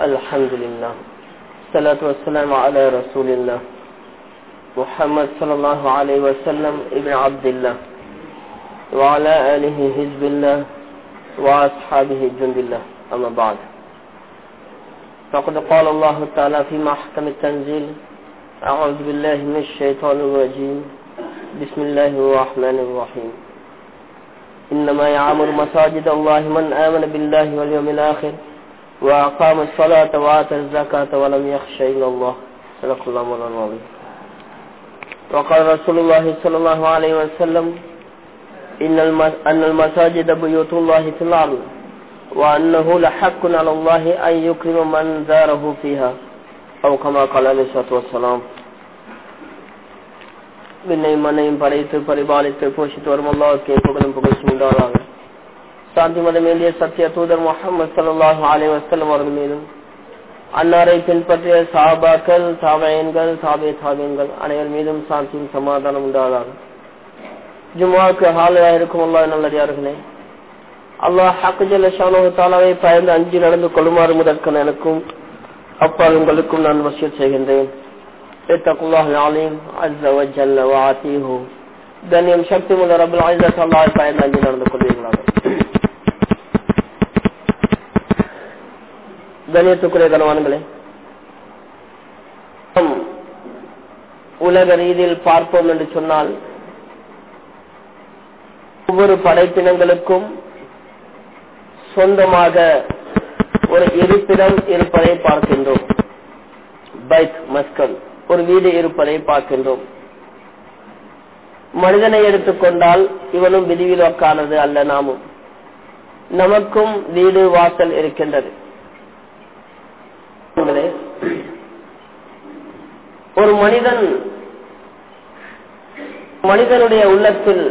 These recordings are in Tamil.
الحمد لله الصلاة والسلام على رسول الله محمد صلى الله عليه وسلم ابن عبد الله وعلى آله حزب الله وأصحابه جند الله أما بعد فقد قال الله تعالى في محكم التنزيل أعوذ بالله من الشيطان الرجيم بسم الله الرحمن الرحيم إنما يعمر مساجد الله من آمن بالله واليوم الآخر وأقام الصلاة وآتى الزكاة ولم يخش إلا الله صدق الله مولانا العظيم وقال رسول الله صلى الله عليه وسلم إن أن المساجد بيوت الله في الأرض وأنه لحق على الله أن يكرم من زاره فيها أو كما قال عليه الصلاة والسلام விண்ணையும் மண்ணையும் படைத்து பரிபாலித்து போஷித்து வரும் அல்லாவுக்கே புகழும் புகழ்ச்சி உண்டாதாக சாந்தி மதம் வேண்டிய சத்திய தூதர் முகமது சல்லாஹூ அலி வசலம் அவர்கள் மீதும் அன்னாரை பின்பற்றிய சாபாக்கள் சாபயன்கள் சாபே சாபியன்கள் அனைவர் மீதும் சாந்தியும் சமாதானம் உண்டாதாக ஜுமாவுக்கு ஹாலையாக இருக்கும் அல்லா நல்லடியார்களே அல்லாஹ் ஹக்குஜல்ல ஷானோ தாலாவை பயந்து அஞ்சு நடந்து கொள்ளுமாறு முதற்கன் எனக்கும் அப்பா உங்களுக்கும் நான் வசியத் செய்கின்றேன் اتقوا الله العظيم عز وجل وعاتيه கண்ணியம் சக்தி உள்ள ரபுல் ஆயுத சொல்லாய் பயந்து அஞ்சு நடந்து கொள்வீர்களாக கண்ணியத்துக்குரிய கனவான்களே உலக ரீதியில் பார்ப்போம் என்று சொன்னால் ஒவ்வொரு படைப்பினங்களுக்கும் சொந்தமாக ஒரு இருப்பிடம் இருப்பதை பார்க்கின்றோம் பைக் மஸ்கல் ஒரு வீடு இருப்பதை பார்க்கின்றோம் மனிதனை எடுத்துக்கொண்டால் இவனும் விதிவிலக்கானது அல்ல நாமும் நமக்கும் வீடு வாசல் இருக்கின்றது ஒரு மனிதன் மனிதனுடைய உள்ளத்தில்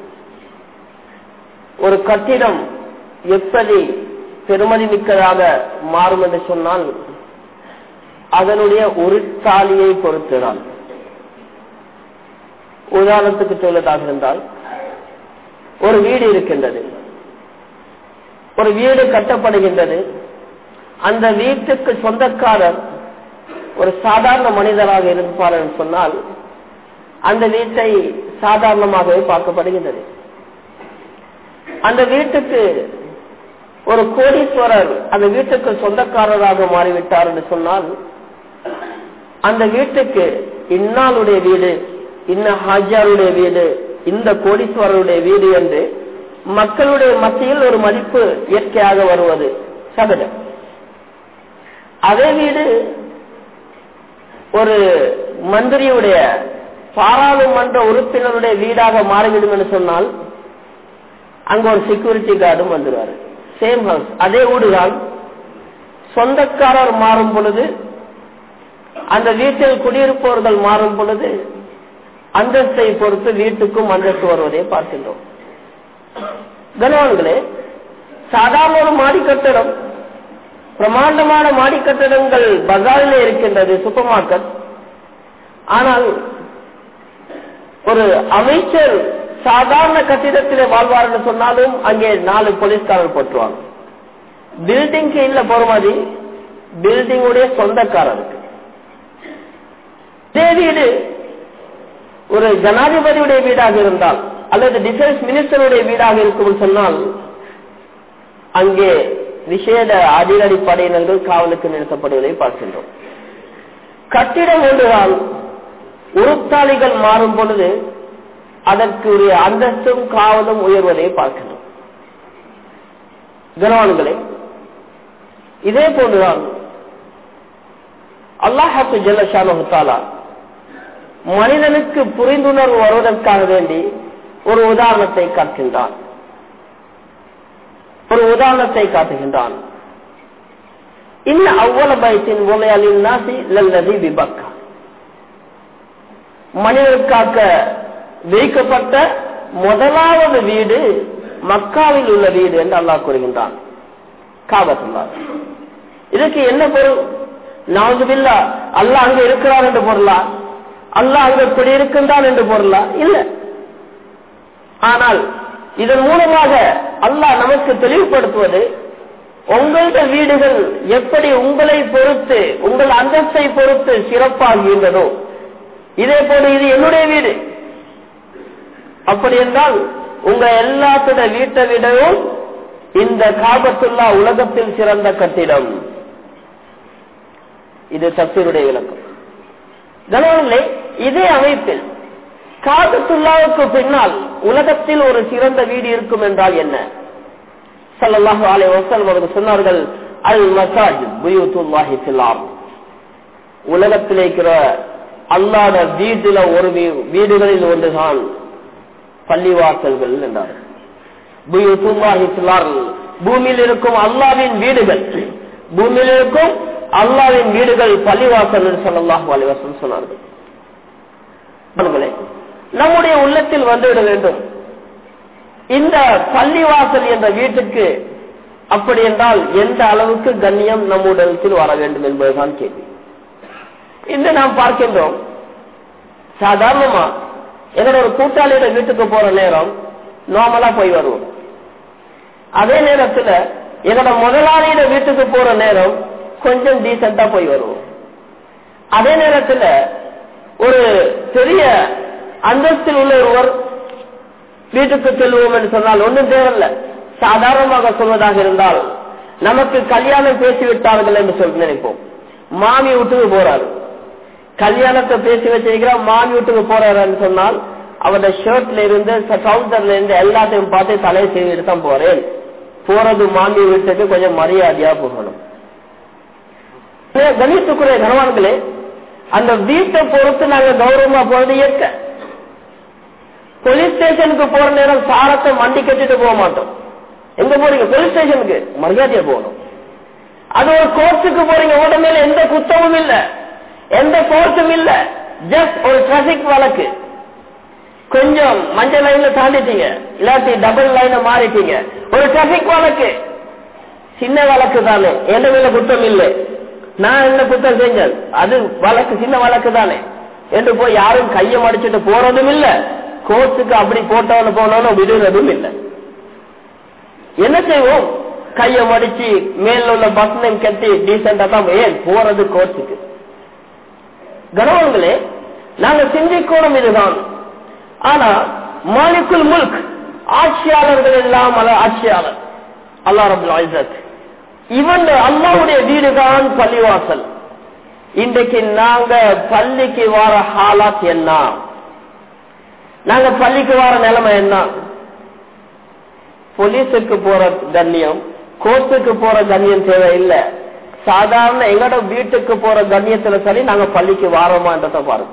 ஒரு கட்டிடம் எப்படி பெருமதி மிக்கதாக மாறும் என்று சொன்னால் அதனுடைய ஒரு தாலியை பொறுத்துதான் உதாரணத்துக்கு சொல்லதாக இருந்தால் ஒரு வீடு இருக்கின்றது ஒரு வீடு கட்டப்படுகின்றது அந்த வீட்டுக்கு சொந்தக்காரர் ஒரு சாதாரண மனிதராக இருப்பார் என்று சொன்னால் அந்த வீட்டை சாதாரணமாகவே பார்க்கப்படுகின்றது அந்த வீட்டுக்கு ஒரு கோடீஸ்வரர் அந்த வீட்டுக்கு சொந்தக்காரராக மாறிவிட்டார் என்று சொன்னால் அந்த வீட்டுக்கு இன்னாளுடைய வீடு இன்ன ஹாஜாருடைய வீடு இந்த கோடீஸ்வரருடைய வீடு என்று மக்களுடைய மத்தியில் ஒரு மதிப்பு இயற்கையாக வருவது சகஜம் அதே வீடு ஒரு மந்திரியுடைய பாராளுமன்ற உறுப்பினருடைய வீடாக மாறிவிடும் என்று சொன்னால் அங்க ஒரு செக்யூரிட்டி கார்டும் வந்துடுவாரு சேம் ஹவுஸ் அதே வீடுதான் சொந்தக்காரர் மாறும் பொழுது அந்த வீட்டில் குடியிருப்பவர்கள் மாறும் பொழுது அந்தஸ்தை பொறுத்து வீட்டுக்கும் அந்தஸ்து வருவதை பார்க்கின்றோம் கனவான்களே சாதாரண ஒரு மாடி கட்டடம் பிரமாண்டமான மாடி கட்டடங்கள் பஜாரில் இருக்கின்றது சூப்பர் மார்க்கெட் ஆனால் ஒரு அமைச்சர் சாதாரண கட்டிடத்திலே வாழ்வார் என்று சொன்னாலும் அங்கே நாலு போலீஸ்காரர் போட்டுருவாங்க பில்டிங்க்கு இல்ல பொறுமதி பில்டிங்குடைய சொந்தக்காரருக்கு இதே வீடு ஒரு ஜனாதிபதியுடைய வீடாக இருந்தால் அல்லது டிஃபென்ஸ் மினிஸ்டருடைய வீடாக இருக்கும் சொன்னால் அங்கே விசேட அதிரடி படையினர்கள் காவலுக்கு நிறுத்தப்படுவதை பார்க்கின்றோம் கட்டிடம் ஒன்றுதான் உருத்தாளிகள் மாறும் பொழுது அதற்குரிய அந்தஸ்தும் காவலும் உயர்வதை பார்க்கணும் கனவான்களே இதே போன்றுதான் அல்லாஹாக்கு ஜல்லஷாலா மனிதனுக்கு புரிந்துணர்வு வருவதற்காக வேண்டி ஒரு உதாரணத்தை காட்டுகின்றான் ஒரு உதாரணத்தை காட்டுகின்றான் இன்ன அவ்வள பயத்தின் உலையாளின் நாசி லல்லதி விபக்கா மனிதனுக்காக வைக்கப்பட்ட முதலாவது வீடு மக்காவில் உள்ள வீடு என்று அல்லாஹ் கூறுகின்றான் காபத்துல்லா இதுக்கு என்ன பொருள் நாவுதுபில்லா அல்லாஹ் அங்க இருக்கிறார் என்று பொருளா அல்லாஹ் அங்க குடியிருக்கின்றான் என்று பொருளா இல்ல ஆனால் இதன் மூலமாக அல்லாஹ் நமக்கு தெளிவுபடுத்துவது உங்களது வீடுகள் எப்படி உங்களை பொறுத்து உங்கள் அந்தஸ்தை பொறுத்து சிறப்பாகின்றதோ இதே போல இது என்னுடைய வீடு அப்படி என்றால் உங்க எல்லாத்தோட வீட்டை விடவும் இந்த காபத்துல்லா உலகத்தில் சிறந்த கட்டிடம் இது தப்சீருடைய விளக்கம் கனவில்லை இதே அமைப்பில் காபத்துல்லாவுக்கு பின்னால் உலகத்தில் ஒரு சிறந்த வீடு இருக்கும் என்றால் என்ன சல்லல்லாஹு அலைஹி வஸல்லம் அவர்கள் சொன்னார்கள் அல் மசாஜித் புயூத்துல்லாஹி ஃபில் அர்த் உலகத்தில் இருக்கிற அல்லாத வீட்டுல ஒரு வீ- வீடுகளில் ஒன்றுதான் பள்ளிவாசல்கள் என்றார் புயூத்துல்லாஹி ஃபில் அர்த் பூமியில் இருக்கும் அல்லாவின் வீடுகள் பூமியில் இருக்கும் அல்லாவின் வீடுகள் பள்ளிவாசல் என்று ஸல்லல்லாஹு அலைஹி வஸல்லம் சொன்னார்கள் நண்பர்களே, நம்முடைய உள்ளத்தில் வந்துவிட வேண்டும் இந்த பள்ளிவாசல் என்ற வீட்டுக்கு அப்படி என்றால் எந்த அளவுக்கு கண்ணியம் நம்முடத்தில் வர வேண்டும் என்பதுதான் கேள்வி இன்று நாம் பார்க்கின்றோம் சாதாரணமா என்னோட ஒரு கூட்டாளியோட வீட்டுக்கு போற நேரம் நார்மலா போய் வருவோம் அதே நேரத்துல என்னோட முதலாளியோட வீட்டுக்கு போற நேரம் கொஞ்சம் டீசெண்டா போய் வருவோம் அதே நேரத்துல ஒரு பெரிய அந்தஸ்தில் உள்ள ஒருவர் வீட்டுக்கு செல்வோம் என்று சொன்னால் ஒன்றும் தேவையில்ல சாதாரணமாக சொல்வதாக இருந்தால் நமக்கு கல்யாணம் பேசிவிட்டார்கள் என்று சொல்லி நினைப்போம் மாமி வீட்டுக்கு போறாரு கல்யாணத்தை பேசி வச்சிருக்கிற மாமி வீட்டுக்கு போறாருன்னு சொன்னால் அவருடைய ஷர்ட்ல இருந்து ட்ரௌசர்ல இருந்து எல்லாத்தையும் பார்த்து தலையை செய்துட்டு தான் போறேன் போறது மாமி வீட்டுக்கு கொஞ்சம் மரியாதையா போகணும் கணித்துக்குரிய கனவான்களே அந்த வீட்டை பொறுத்து நாங்க கௌரவமா போறது இயற்கை போலீஸ் ஸ்டேஷனுக்கு போற நேரம் சாரத்தை மண்டி கட்டிட்டு போக மாட்டோம் எங்க போறீங்க போலீஸ் ஸ்டேஷனுக்கு மரியாதையா போகணும் அது ஒரு கோர்ட்டுக்கு போறீங்க உங்க மேல எந்த குத்தமும் இல்ல எந்த கோர்ட்டும் இல்ல ஜஸ்ட் ஒரு டிராபிக் வழக்கு கொஞ்சம் மஞ்சள் லைன்ல தாண்டிட்டீங்க இல்லாட்டி டபுள் லைன மாறிட்டீங்க ஒரு டிராபிக் வழக்கு சின்ன வழக்கு தானே எந்த மேல குத்தம் இல்லை நான் என்ன குத்தம் செஞ்சேன் அது வழக்கு சின்ன வழக்கு தானே என்று போய் யாரும் கையை மடிச்சிட்டு போறதும் இல்ல கோர்ட்டுக்கு அப்படி போட்டவன போனவன விடுறதும் இல்லை என்ன செய்வோம் கையை மடிச்சு மேல உள்ள பட்டனை கட்டி டீசெண்டா தான் ஏன் போறது கோர்ட்டுக்கு கனவங்களே நாங்க சிந்திக்கணும் இதுதான் ஆனா மாலிக்குல் முல்க் ஆட்சியாளர்கள் எல்லாம் அல்ல ஆட்சியாளர் அல்லா ரபுல் ஐசத் இவன் அல்லாவுடைய வீடுதான் பள்ளிவாசல் இன்றைக்கு நாங்க பள்ளிக்கு வர ஹாலாத் என்ன நாங்க பள்ளிக்கு வர நிலைமை என்ன போலீஸுக்கு போற கண்ணியம் கோர்ட்டுக்கு போற கண்ணியம் தேவையில்லை சாதாரண எங்கட வீட்டுக்கு போற கண்ணியத்துல சரி நாங்க பள்ளிக்கு வாரோமான்றத பாருங்க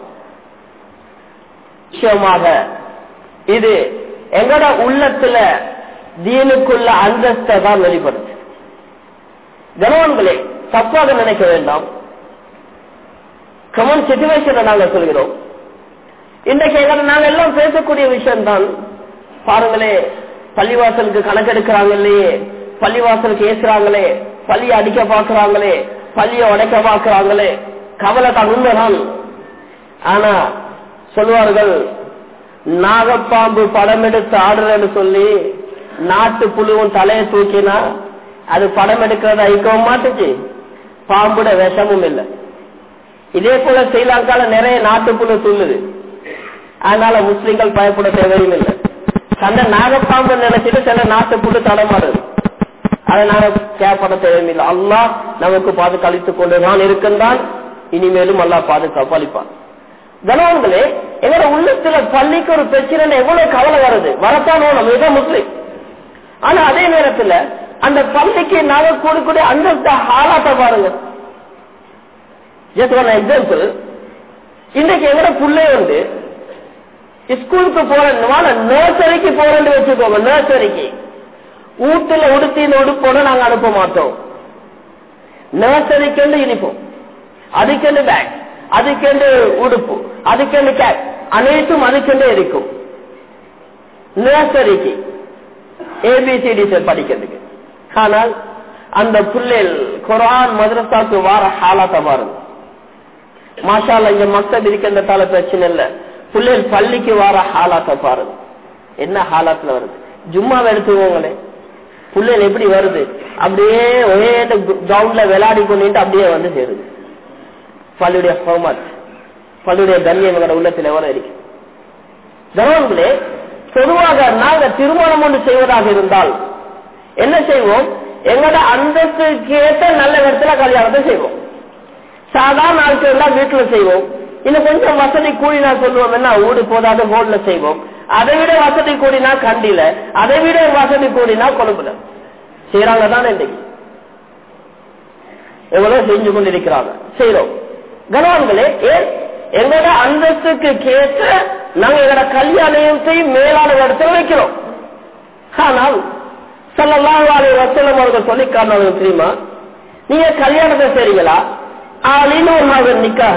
நிச்சயமாக இது எங்கட உள்ளத்துல தீனுக்குள்ள அந்தஸ்தை தான் வெளிப்படுத்து கனவான்களே தப்பாக நினைக்க வேண்டாம் கமன் சிச்சுவேஷனை நாங்க சொல்கிறோம் இன்றைக்கு எங்க நாங்க எல்லாம் பேசக்கூடிய விஷயம் தான் பாருங்களே பள்ளிவாசலுக்கு கணக்கெடுக்கிறாங்க இல்லையே பள்ளிவாசலுக்கு ஏசுறாங்களே பள்ளியை அடிக்க பாக்குறாங்களே பள்ளியை உடைக்க பாக்குறாங்களே கவலை தான் உண்மைதான் ஆனா சொல்லுவார்கள் நாகப்பாம்பு படம் எடுத்து ஆடுறேன்னு சொல்லி நாட்டு புழுவும் தலையை தூக்கினா அது படம் எடுக்கிறத ஐக்கவும் மாட்டுச்சு பாம்புட விஷமும் இல்லை இதே போல ஸ்ரீலங்கால நிறைய நாட்டு புழு துள்ளுது அதனால முஸ்லிம்கள் பயப்பட தேவையும் இல்லை தன்னை நாகப்பாம்பு நினைச்சிட்டு சில நாட்டு புழு தடமாறுது அதனால கேப்பட தேவையில்லை அல்லாஹ் நமக்கு பாதுகாத்துக் கொண்டுதான் இருக்கின்றான் இனிமேலும் அல்லாஹ் பாதுகாப்பு அளிப்பான் கனவங்களே எங்களோட உள்ளத்துல பள்ளிக்கு ஒரு பிரச்சனை எவ்வளவு கவலை வருது வரத்தான் நம்ம இதுதான் முஸ்லிம் ஆனா அதே நேரத்துல அந்த பள்ளிக்கு நாங்க கூடக்கூடிய அந்த ஹாலாட்ட பாருங்க ஜஸ்ட் ஒன் எக்ஸாம்பிள் இன்றைக்கு எங்கட புள்ளே வந்து ஸ்கூலுக்கு போற நர்சரிக்கு போறேன்னு வச்சுக்கோங்க நர்சரிக்கு வீட்டுல உடுத்தின்னு உடுப்போன நாங்க அனுப்ப மாட்டோம் நர்சரிக்கு யூனிஃபார்ம் அதுக்கென்று பேக் அதுக்கென்று உடுப்பு அதுக்கென்று கேப் அனைத்தும் அதுக்கென்று இருக்கும் நர்சரிக்கு ஏபிசிடி படிக்கிறதுக்கு ஆனால் அந்த புள்ளைகள் குரான் மதரசாக்கு வார ஹாலாத்த பாருங்க மாஷால இங்க மக்கள் இருக்கின்றதால பிரச்சனை இல்ல பிள்ளைகள் பள்ளிக்கு வார ஹாலாத்த பாருங்க என்ன ஹாலாத்துல வருது ஜும்மாவை எடுத்துக்கோங்களே புள்ளைகள் எப்படி வருது அப்படியே ஒரே கிரவுண்ட்ல விளையாடி கொண்டு அப்படியே வந்து சேருது பள்ளியுடைய ஹோமத் பள்ளியுடைய கண்ணியம் எங்களோட உள்ளத்தில் எவ்வளவு இருக்கு கவனங்களே பொதுவாக நாங்க திருமணம் ஒன்று செய்வதாக இருந்தால் என்ன செய்வோம் எங்களோட அந்தஸ்துக்கு ஏற்ற நல்ல இடத்துல கல்யாணத்தை செய்வோம் சாதாரண நாட்கள் தான் வீட்டுல செய்வோம் இன்னும் கொஞ்சம் வசதி கூடினா சொல்லுவோம் என்ன ஊடு போதாத ஹோல்ல செய்வோம் அதை விட வசதி கூடினா கண்டில அதை விட வசதி கூடினா கொழும்புல செய்யறாங்க தான் இன்றைக்கு எவ்வளவு செஞ்சு கொண்டிருக்கிறாங்க செய்யறோம் கனவான்களே ஏன் எங்களோட அந்தஸ்துக்கு கேட்ட நாங்க எங்களோட கல்யாணத்தை மேலான இடத்துல வைக்கிறோம் ஆனால் சொல்லலாம் வசலம் அவர்கள் சொல்லி காரணம் தெரியுமா நீங்க கல்யாணத்தை செய்றீங்களா ஆளினோர் நிக்காக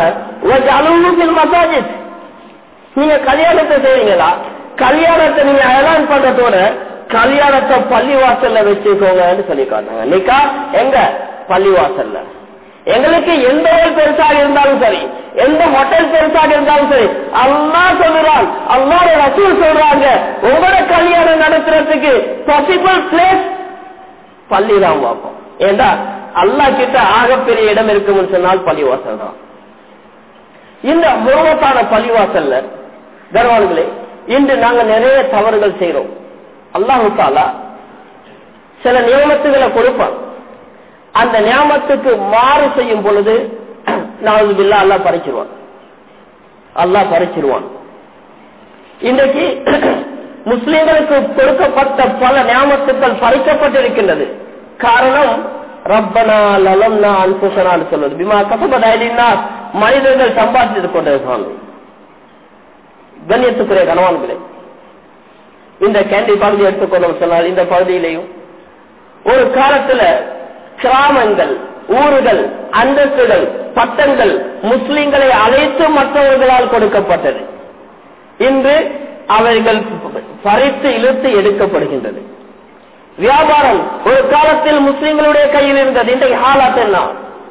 மசாஜித் நீங்க கல்யாணத்தை செய்றீங்களா கல்யாணத்தை நீங்க அயலான் பண்றதோட கல்யாணத்தை பள்ளிவாசல்ல வச்சுக்கோங்கன்னு சொல்லி காட்டாங்க நிக்கா எங்க பள்ளிவாசல்ல எங்களுக்கு எந்த ஒரு பெருசாக இருந்தாலும் சரி எந்த ஹோட்டல் பெருசாக இருந்தாலும் சரி அல்லா சொல்லுறான் அல்லாட ரசூல் சொல்றாங்க உங்களோட கல்யாணம் நடத்துறதுக்கு பாசிபிள் பிளேஸ் பள்ளி தான் பார்ப்போம் ஏண்டா அல்லா கிட்ட ஆகப்பெரிய இடம் இருக்கும்னு சொன்னால் பள்ளிவாசல் தான் இந்த முருகத்தான பள்ளிவாசல்ல கர்வான்களே இன்று நாங்க நிறைய தவறுகள் செய்யறோம் அல்லாஹு தாலா சில நியமத்துகளை கொடுப்பான் அந்த நியமத்துக்கு மாறு செய்யும் பொழுது நாலு பில்லா அல்லா பறிச்சிருவான் அல்லா பறிச்சிருவான் இன்றைக்கு முஸ்லிம்களுக்கு கொடுக்கப்பட்ட பல நியமத்துக்கள் பறிக்கப்பட்டிருக்கின்றது காரணம் ரப்பனா லலம்னா அன்புசனான்னு சொல்வது பிமா கசபதாயினா மனிதர்கள் சம்பாதித்துக் கொண்டிருக்காங்க கண்ணியத்துக்குரிய கனவான்களே இந்த கேண்டி பகுதி எடுத்துக்கொண்டு சொன்னால் இந்த பகுதியிலையும் ஒரு காலத்துல கிராமங்கள் ஊர்கள் அந்தஸ்துகள் பட்டங்கள் முஸ்லிம்களை அழைத்து மற்றவர்களால் கொடுக்கப்பட்டது இன்று அவைகள் பறித்து இழுத்து எடுக்கப்படுகின்றது வியாபாரம் ஒரு காலத்தில் முஸ்லிம்களுடைய கையில் இருந்தது இன்றைக்கு ஹாலாத் என்ன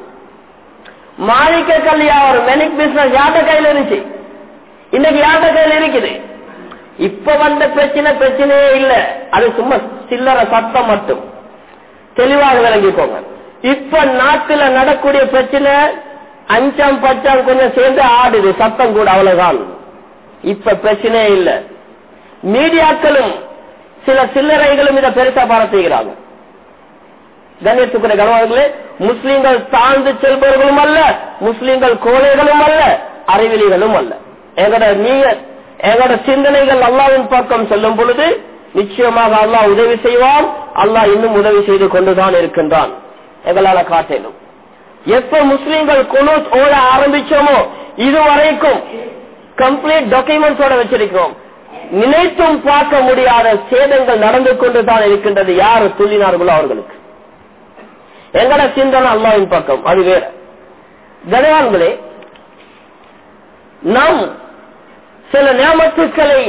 மாணிக்க கல் வியாபாரம் மெனிக் பிசினஸ் யார்ட கையில் இருந்துச்சு இன்னைக்கு யார்ட கையில் இருக்குது இப்ப வந்த பிரச்சனை பிரச்சனையே இல்ல அது சும்மா சில்லற சத்தம் மட்டும் தெளிவாக விளங்கிக்கோங்க இப்ப நாட்டுல நடக்கூடிய பிரச்சனை அஞ்சாம் பச்சாம் கொஞ்சம் சேர்ந்து ஆடுது சத்தம் கூட அவ்வளவுதான் இப்ப பிரச்சனையே இல்ல மீடியாக்களும் சில சில்லறைகளும் இதை பெருசா பாரத்துகிறாங்க கண்ணியத்துக்குரிய கனவாளர்களே முஸ்லீம்கள் தாழ்ந்து செல்பவர்களும் அல்ல முஸ்லீம்கள் கோழைகளும் அல்ல அறிவிலிகளும் அல்ல எங்களோட நீங்க எங்களோட சிந்தனைகள் அல்லாவின் பக்கம் செல்லும் பொழுது நிச்சயமாக அல்லாஹ் உதவி செய்வான் அல்லாஹ் இன்னும் உதவி செய்து கொண்டுதான் இருக்கின்றான் எங்களால காட்டலும் எப்ப முஸ்லீம்கள் குனூத் ஓட ஆரம்பிச்சோமோ இதுவரைக்கும் கம்ப்ளீட் டாக்குமெண்ட்ஸோட வச்சிருக்கிறோம் நினைத்தும் பார்க்க முடியாத சேதங்கள் நடந்து கொண்டுதான் இருக்கின்றது யார் துள்ளினார்களோ அவர்களுக்கு எங்கட சிந்தனை அல்லாவின் பக்கம் அது வேற கனவான்களே நாம் சில நியமத்துக்களை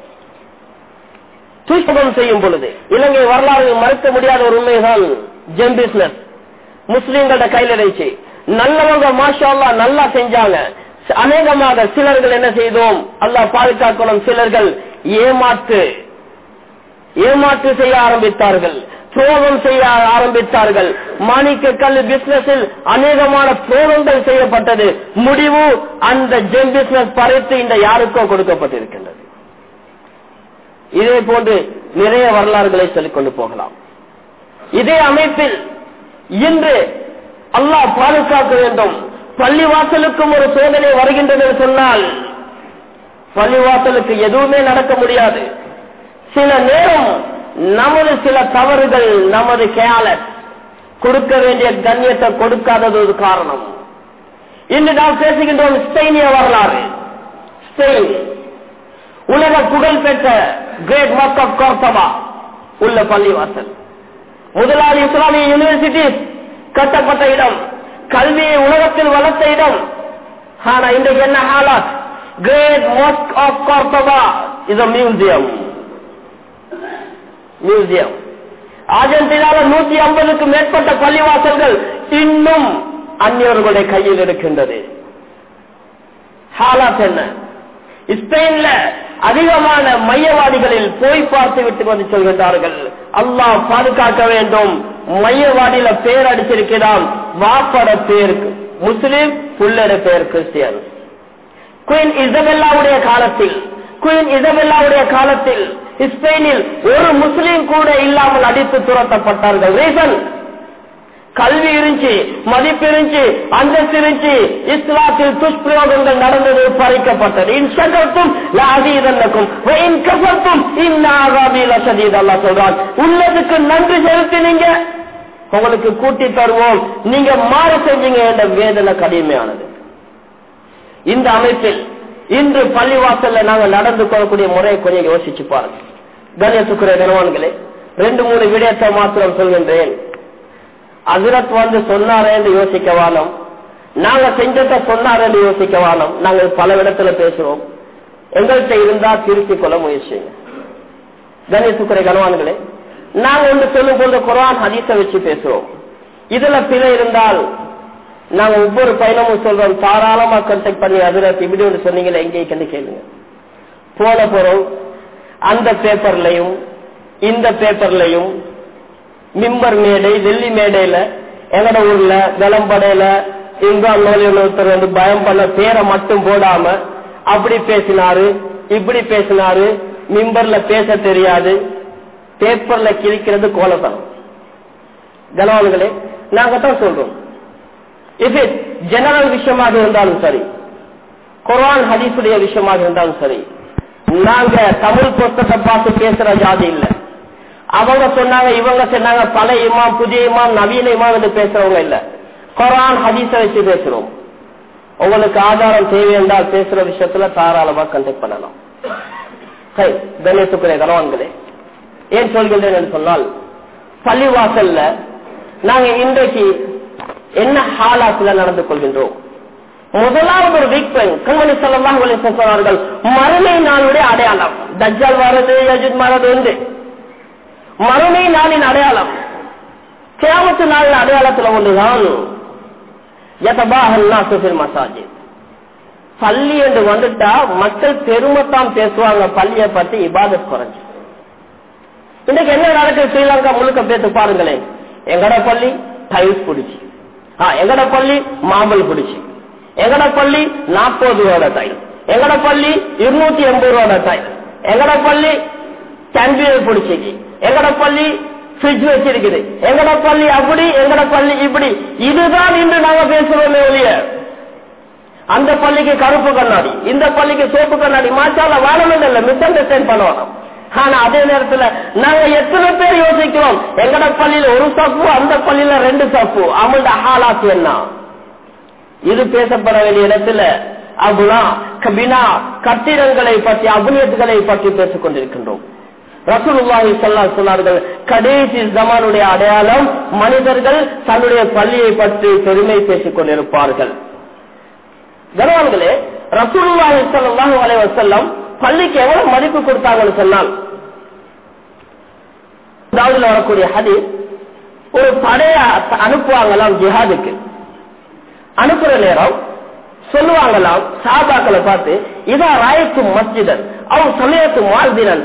தூஷ்பகம் செய்யும் பொழுது இலங்கை வரலாறு மறுக்க முடியாத ஒரு உண்மைதான் ஜெம் பிசினஸ் முஸ்லீம்களோட கையில் இருந்துச்சு நல்லவங்க மாஷா அல்லா நல்லா செஞ்சாங்க அநேகமாக சிலர்கள் என்ன செய்தோம் அல்லாஹ் பாதுகாக்கணும் சிலர்கள் ஏமாற்று ஏமாற்று செய்ய ஆரம்பித்தார்கள் துரோகம் செய்ய ஆரம்பித்தார்கள் மாணிக்க கல் பிசினஸில் அநேகமான துரோகங்கள் செய்யப்பட்டது முடிவு அந்த ஜெம் பிசினஸ் பறித்து இந்த யாருக்கோ கொடுக்கப்பட்டிருக்கின்றது இதே போன்று நிறைய வரலாறுகளை சொல்லிக் கொண்டு போகலாம் இதே அமைப்பில் இன்று அல்லாஹ் பாதுகாக்க வேண்டும் பள்ளிவாசலுக்கும் ஒரு சோதனை வருகின்றது என்று சொன்னால் பள்ளிவாசலுக்கு எதுவுமே நடக்க முடியாது சில நேரம் நமது சில தவறுகள் நமது கேலஸ் கொடுக்க வேண்டிய கண்ணியத்தை கொடுக்காதது ஒரு காரணம் இன்று நாம் பேசுகின்றோம் ஸ்பெயினிய வரலாறு ஸ்பெயின் உலக புகழ் பெற்ற கிரேட் மார்க் ஆஃப் கோர்த்தமா உள்ள பள்ளிவாசல் முதலாளி இஸ்லாமிய யூனிவர்சிட்டிஸ் கட்டப்பட்ட இடம் கல்வியை உலகத்தில் வளர்த்த இடம் ஆனா இன்றைக்கு என்ன ஹாலாத் கிரேட் மாஸ்க் ஆஃப் கோர்த்தமா இது மியூசியம் மியூசியம் அர்ஜென்டினால நூத்தி ஐம்பதுக்கும் மேற்பட்ட பள்ளிவாசல்கள் இன்னும் அந்நியர்களுடைய கையில் இருக்கின்றது ஹாலாத் என்ன ஸ்பெயின்ல அதிகமான மையவாதிகளில் போய் பார்த்து விட்டு வந்து சொல்கின்றார்கள் அல்லாஹ் பாதுகாக்க வேண்டும் மையவாடியில பேர் அடிச்சிருக்கிறான் வாப்பட பேர் முஸ்லிம் புள்ளட பேர் கிறிஸ்டியன் குயின் இசபெல்லாவுடைய காலத்தில் குயின் இசபெல்லாவுடைய காலத்தில் ஸ்பெயினில் ஒரு முஸ்லீம் கூட இல்லாமல் அடித்து துரத்தப்பட்டார்கள் ரீசன் கல்வி இருந்துச்சு மதிப்பு இருந்துச்சு அந்தஸ்து இருந்துச்சு இஸ்லாத்தில் துஷ்பிரயோகங்கள் நடந்தது பறிக்கப்பட்டது இன்சகத்தும் லாதீதன்னக்கும் கசத்தும் அல்லா சொல்றான் உள்ளதுக்கு நன்றி செலுத்தினீங்க உங்களுக்கு கூட்டி தருவோம் நீங்க மாறு செஞ்சீங்க என்ற வேதனை கடுமையானது இந்த அமைப்பில் இன்று பள்ளிவாசல்ல நாங்கள் நடந்து கொள்ளக்கூடிய முறையை கொஞ்சம் யோசிச்சு பாருங்க கணேசுக்குரிய கனவான்களே ரெண்டு மூணு விடயத்தை மாத்திரம் சொல்கின்றேன் அசிரத் வந்து சொன்னாரே என்று யோசிக்க வானம் நாங்க செஞ்சதை சொன்னார் என்று யோசிக்க வானம் நாங்கள் பல இடத்துல பேசுறோம் எங்கள்கிட்ட இருந்தா திருத்திக் கொள்ள முயற்சி கணேசுக்குறை கனவான்களே நாங்க ஒன்று சொல்லும் போது குரான் ஹதீஸை வச்சு பேசுறோம் இதுல பிழை இருந்தால் நாங்க ஒவ்வொரு பயணமும் சொல்றோம் தாராளமா கன்செக்ட் பண்ணி அதிரத் இப்படி ஒன்று சொன்னீங்களே எங்கே கண்டு கேளுங்க போன போறோம் அந்த பேப்பர்லயும் இந்த பேப்பர்லயும் மிம்பர் மேடை வெள்ளி மேடையில எங்கட ஊர்ல விளம்படையில இங்க ஒருத்தர் வந்து பயம் பண்ண பேரை மட்டும் போடாம அப்படி பேசினாரு இப்படி பேசினாரு மிம்பர்ல பேச தெரியாது பேப்பர்ல கிழிக்கிறது கோலத்தனம் கனவான்களே நாங்க தான் சொல்றோம் இஃப் இட் ஜெனரல் விஷயமாக இருந்தாலும் சரி குரான் ஹதீஸுடைய விஷயமாக இருந்தாலும் சரி நாங்க தமிழ் புத்தகத்தை பார்த்து பேசுற ஜாதி இல்லை அவங்க சொன்னாங்க இவங்க சொன்னாங்க பல இமாம் புதிய இமாம் நவீன இமாம் என்று பேசுறவங்க இல்ல குரான் ஹதீஸ வச்சு பேசுறோம் உங்களுக்கு ஆதாரம் தேவை என்றால் பேசுற விஷயத்துல தாராளமா கண்டக்ட் பண்ணலாம் சரி கணேசுக்குரிய கனவான்களே ஏன் சொல்கின்றேன் என்று சொன்னால் பள்ளிவாசல்ல நாங்க இன்றைக்கு என்ன ஹாலாத்துல நடந்து கொள்கின்றோம் முதலாவது ஒரு வீக் பாயிண்ட் கண்மணி செல்லாம் சொன்னார்கள் மறுமை நாளுடைய அடையாளம் தஜ்ஜால் வர்றது யஜுத் மாறது உண்டு மறுமை நாளின் அடையாளம் கிராமத்து நாளின் அடையாளத்துல ஒன்றுதான் மசாஜி பள்ளி என்று வந்துட்டா மக்கள் பெருமைத்தான் பேசுவாங்க பள்ளியை பத்தி இபாதத் குறைஞ்சு இன்னைக்கு என்ன நடக்குது ஸ்ரீலங்கா முழுக்க பேச பாருங்களேன் எங்கட பள்ளி டைல்ஸ் பிடிச்சி எங்கட பள்ளி மாம்பல் பிடிச்சி எங்கட பள்ளி நாற்பது ரூபாய் டைல் எங்கட பள்ளி இருநூத்தி எண்பது ரூபாய் டைல் எங்கட பள்ளி கேன்வீர் பிடிச்சிக்கு எங்கட பள்ளி ஃப்ரிட்ஜ் வச்சிருக்குது எங்கட பள்ளி அப்படி எங்கட பள்ளி இப்படி இதுதான் இன்று நாங்க பேசுறோமே ஒழிய அந்த பள்ளிக்கு கருப்பு கண்ணாடி இந்த பள்ளிக்கு சோப்பு கண்ணாடி மாச்சால வாழணும் இல்ல மிஸ் அண்டர்ஸ்டாண்ட் பண்ணுவோம் ஆனா அதே நேரத்துல நாங்க எத்தனை பேர் யோசிக்கிறோம் எங்கட பள்ளியில ஒரு சப்பு அந்த பள்ளியில ரெண்டு சப்பு அவங்களோட ஹாலாத்து என்ன இது பேசப்பட வேண்டிய இடத்துல அபுனா கபினா கட்டிடங்களை பற்றி அபுனியத்துகளை பற்றி பேசிக் கொண்டிருக்கின்றோம் ரசூலுல்லாஹி ஸல்லல்லாஹு சொன்னார்கள் கடைசி ஜமானுடைய அடையாளம் மனிதர்கள் தன்னுடைய பள்ளியை பற்றி பெருமை பேசிக் கொண்டிருப்பார்கள் கனவான்களே ரசூலுல்லாஹி ஸல்லல்லாஹு அலைஹி வஸல்லம் பள்ளிக்கு எவ்வளவு மதிப்பு கொடுத்தாங்கன்னு சொன்னால் தாவூதுல வரக்கூடிய ஹதீஸ் ஒரு படைய அனுப்புவாங்களாம் ஜிஹாதுக்கு அனுப்புற நேரம் சொல்லுவாங்களாம் சாபாக்களை பார்த்து இதா ராயக்கும் மஸ்ஜிதன் அவன் சமயத்து வாழ்தினன்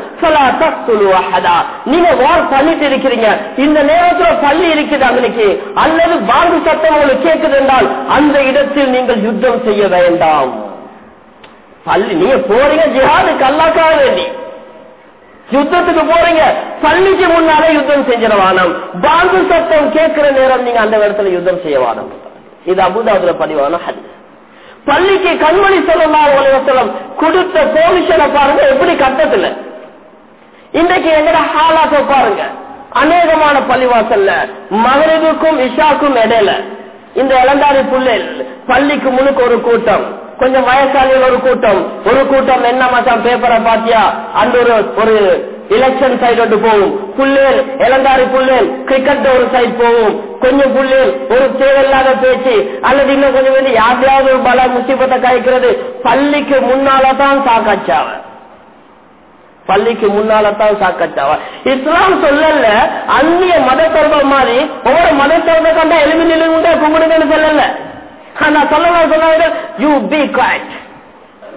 நீங்க வார் பண்ணிட்டு இருக்கிறீங்க இந்த நேரத்துல பள்ளி இருக்குது அன்னைக்கு அல்லது பாங்கு சத்தம் உங்களுக்கு கேட்குது என்றால் அந்த இடத்தில் நீங்கள் யுத்தம் செய்ய வேண்டாம் பள்ளி நீங்க போறீங்க ஜிஹாதுக்கு அல்லாக்காக வேண்டி யுத்தத்துக்கு போறீங்க பள்ளிக்கு முன்னாலே யுத்தம் செஞ்சிடவானம் பாங்கு சத்தம் கேட்கிற நேரம் நீங்க அந்த இடத்துல யுத்தம் செய்ய வானம் இது அபுதாபுல பதிவான ஹதீஸ் பள்ளிக்கு கண்மணி சொல்லலாம் கொடுத்த பெர்மிஷனை பாருங்க எப்படி கட்டத்துல இன்றைக்கு எங்கட ஹாலாக்க பாருங்க அநேகமான பள்ளிவாசல்ல மகரிவுக்கும் இஷாக்கும் இடையில இந்த இளந்தாரி புள்ளில் பள்ளிக்கு முழுக்க ஒரு கூட்டம் கொஞ்சம் வயசாளிகள் ஒரு கூட்டம் ஒரு கூட்டம் என்ன மச்சான் பேப்பரை பாத்தியா அந்த ஒரு ஒரு எலெக்ஷன் சைடு ஒன்று போகும் புள்ளேல் இளந்தாரி புள்ளேல் கிரிக்கெட் ஒரு சைடு போகும் கொஞ்சம் புள்ளேல் ஒரு தேவையில்லாத பேச்சு அல்லது இன்னும் கொஞ்சம் வந்து யாரையாவது ஒரு பல முசிபத்தை கழிக்கிறது பள்ளிக்கு முன்னாலதான் சாக்காச்சாவ பள்ளிக்கு முன்னாலதான் சாக்காச்சாவ இஸ்லாம் சொல்லல அந்நிய மத தொடர்பு மாதிரி ஒவ்வொரு மத தொடர்பை கண்டா எலும்பி நிலுங்க கும்பிடுங்கன்னு சொல்லல ஆனா சொல்ல சொன்னாங்க யூ பி குவாய்ட்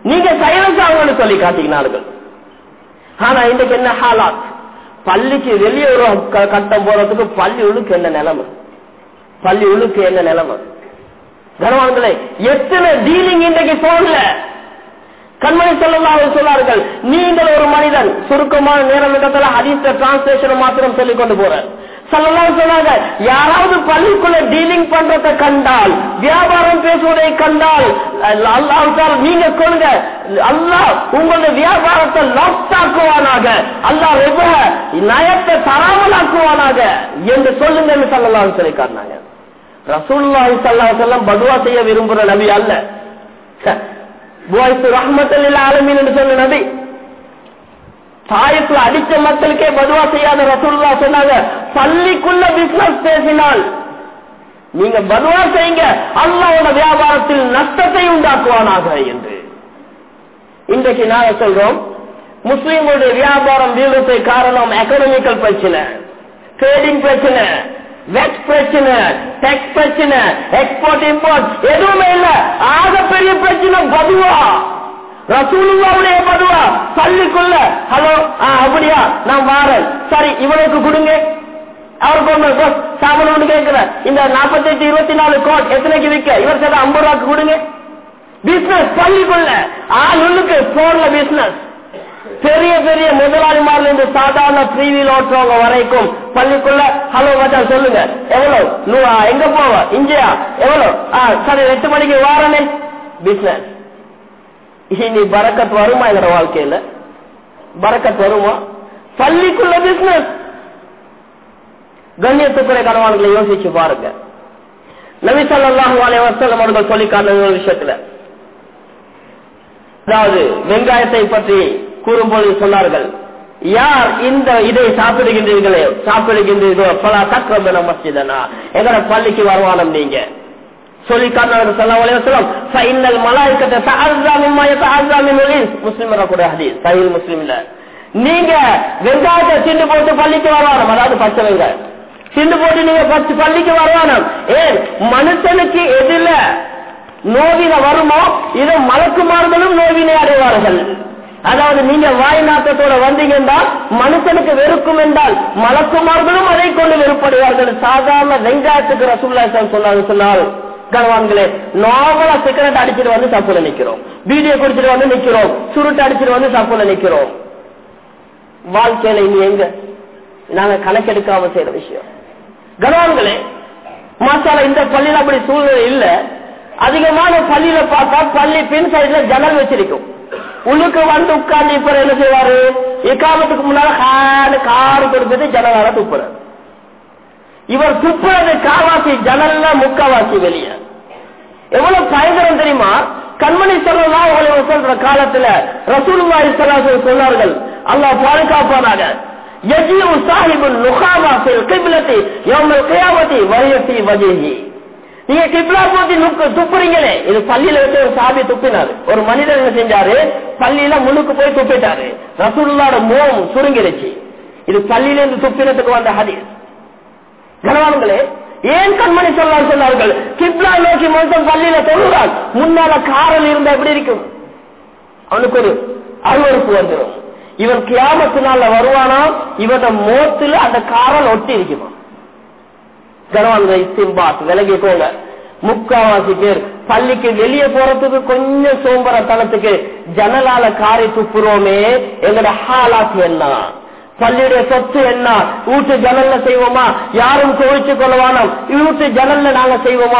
நீங்க சைலன்ஸ் ஆகணும்னு சொல்லி காட்டினார்கள் ஆனா இன்றைக்கு என்ன ஹாலாத் பள்ளிக்கு வெளியே ஒரு க- கட்டம் போறதுக்கு பள்ளி உள்ளுக்கு என்ன நிலைமை பள்ளி உள்ளுக்கு என்ன நிலைமை கனவான்களே எத்தனை டீலிங் இன்றைக்கு போன்ல கண்மணி சொல்லலாம் சொன்னார்கள் நீங்கள் ஒரு மனிதன் சுருக்கமான நேரம் இடத்துல ஹதீஸ் டிரான்ஸ்லேஷன் மாத்திரம் சொல்லிக் கொண்டு போற சொல்லலாம் சொன்னாங்க யாராவது பள்ளிக்குள்ள டீலிங் பண்றதை கண்டால் வியாபாரம் பேசுவதை கண்டால் அல்லாஹ் நீங்க கொள்ளுங்க அல்லாஹ் உங்களுடைய வியாபாரத்தை லாஸ்ட் ஆக்குவானாக அல்லாஹ் ரொம்ப நயத்தை தராமலாக்குவானாக என்று சொல்லுங்கன்னு சொல்லலாம் சொல்லி காட்டினாங்க ரசூலுல்லாஹி ஸல்லல்லாஹு அலைஹி வஸல்லம் பதுவா செய்ய விரும்புற நபி அல்ல புவாய்ஸ் ரஹ்மத்துல் ஆலமீன் என்று சொன்ன நபி தாயத்துல அடிச்ச மக்களுக்கே பதுவா செய்யாத ரசூலுல்லா சொன்னாங்க பள்ளிக்குள்ள பிசினஸ் பேசினால் நீங்க பதுவா செய்யுங்க அல்லாவோட வியாபாரத்தில் நஷ்டத்தை உண்டாக்குவானாக என்று இன்றைக்கு நாங்க சொல்றோம் முஸ்லிம்களுடைய வியாபாரம் வீழ்வதை காரணம் எக்கனாமிக்கல் பிரச்சனை ட்ரேடிங் பிரச்சனை வெட் பிரச்சனை டெக்ஸ் பிரச்சனை எக்ஸ்போர்ட் இம்போர்ட் எதுவுமே இல்ல ஆகப்பெரிய பிரச்சனை பதுவா ரசூலுல்லாவுடைய பதுவா பள்ளிக்குள்ள ஹலோ அப்படியா நான் வாரேன் சரி இவனுக்கு கொடுங்க அவருக்கு ஒண்ணு boss, சாமான் ஒண்ணு கேட்கிறேன் இந்த நாற்பத்தெட்டு இருபத்தி நாலு கோட் எத்தனைக்கு விற்க இவர் சார் ஐம்பது ரூபாய்க்கு கொடுங்க பிசினஸ் பள்ளிக்குள்ள ஆள் உள்ளுக்கு போன்ல பிசினஸ் பெரிய பெரிய முதலாளிமார்ல இருந்து சாதாரண த்ரீவீல் ஓட்டுறவங்க வரைக்கும் பள்ளிக்குள்ள ஹலோ மச்சான் சொல்லுங்க எவ்வளவு நூ- ஆ, எங்க போவ இந்தியா எவ்வளவு ஆ, சரி எட்டு மணிக்கு வாரனே பிசினஸ் இனி பரக்கத் வருமா எங்க வாழ்க்கையில பரக்கத் வருமா பள்ளிக்குள்ள பிசினஸ் கண்ணியத்துக்குறை கணவான்களை யோசிச்சு பாருங்க நபி ஸல்லல்லாஹு அலைஹி வஸல்லம் அவர்கள் சொல்லி காட்டின ஒரு விஷயத்துல அதாவது வெங்காயத்தை பற்றி கூறும்போது சொன்னார்கள் யார் இந்த இதை சாப்பிடுகின்றீர்களே சாப்பிடுகின்றீர்களோ பல தக்ரபன மஸ்ஜிதனா எங்கட பள்ளிக்கு வருவானம் நீங்க சொல்லி காட்டினார்கள் ஸல்லல்லாஹு அலைஹி வஸல்லம் ஃபைனல் மலாயிகத்தை தஅஸ்ஸா மிம்மா யதஅஸ்ஸா மினல் இன்ஸ் முஸ்லிம் வரக்கூடிய ஹதீஸ் சஹீஹ் முஸ்லிம்ல நீங்க வெங்காயத்தை சிண்டு போட்டு பள்ளிக்கு வருவானம் அதாவது பச்சை வெங்காயம் சிண்டு போட்டு நீங்க பச்சை பள்ளிக்கு வருவானம் ஏன் மனுஷனுக்கு எதில நோவின வருமோ இது மலக்குமார்களும் நோவினை அடைவார்கள் அதாவது நீங்க வாய் நாட்டத்தோட வந்தீங்கன்னா மனுஷனுக்கு வெறுக்கும் என்றால் மலக்குமார்களும் அதை கொண்டு வெறுப்படுவார்கள் சாதாரண வெங்காயத்துக்கு ரசூல்லா சொன்னாங்க சொன்னால் கனவான்களே நார்மலா சிகரெட் அடிச்சிட்டு வந்து தப்புல நிக்கிறோம் பீடியை குடிச்சிட்டு வந்து நிக்கிறோம் சுருட்டு அடிச்சிட்டு வந்து தப்புல நிக்கிறோம் வாழ்க்கையில இனி எங்க நாங்க கணக்கெடுக்காம செய்யற விஷயம் கனவான்களே மாசால இந்த பள்ளியில அப்படி சூழ்நிலை இல்ல அதிகமான பள்ளியில பார்த்தா பள்ளி பின் சைடுல ஜன்னல் வச்சிருக்கும் உள்ளுக்கு வந்து உட்கார்ந்து இப்ப என்ன செய்வாரு இக்காமத்துக்கு முன்னால காடு காரு கொடுத்துட்டு ஜன்னலால துப்புறாரு இவர் துப்புறது காவாசி ஜன்னல்ல முக்காவாசி வெளியே எவ்வளவு பயங்கரம் தெரியுமா கண்மணி சொல்லலாம் சொல்ற காலத்துல ரசூலுல்லாஹி ஸல்லல்லாஹு அலைஹி வஸல்லம் சொன்னார்கள் அல்லாஹ் பாதுகாப்பானாக யஜிஉ சாஹிபுல் நுகாமா ஃபில் கிப்லத்தி யௌமல் கியாமத்தி வஹிய வஜிஹி நீங்க கிப்லா போத்தி நுக்கு துப்புறீங்களே இது பள்ளியில வச்சு ஒரு சாபி துப்பினாரு ஒரு மனிதர் என்ன செஞ்சாரு பள்ளியில முன்னுக்கு போய் துப்பிட்டாரு ரசூலுல்லாஹோட முகம் சுருங்கிருச்சு இது பள்ளியில இருந்து துப்பினத்துக்கு வந்த ஹதீஸ் கனவான்களே ஏன் கண்மணி சொல்லார் சொன்னார்கள் கிப்லா நோக்கி மனுஷன் பள்ளியில தொழுகிறான் முன்னால காரல் இருந்தா எப்படி இருக்கும் அவனுக்கு ஒரு அருவறுப்பு வந்துடும் இவன் கியாமத்தினால வருவானா இவன மோத்துல அந்த காரல் ஒட்டி இருக்குமா கனவான்களை சிம்பாத் விலகிக்கோங்க முக்காவாசி பேர் பள்ளிக்கு வெளியே போறதுக்கு கொஞ்சம் சோம்பரத்தனத்துக்கு ஜன்னலால காரை துப்புறோமே எங்கட ஹாலாத் என்ன பள்ளியுடைய சொத்து என்ன வீட்டு ஜன்னல்ல செய்வோமா யாரும் கோவிச்சு கொள்ளவானோம் வீட்டு ஜன்னல்ல நாங்க செய்வோமா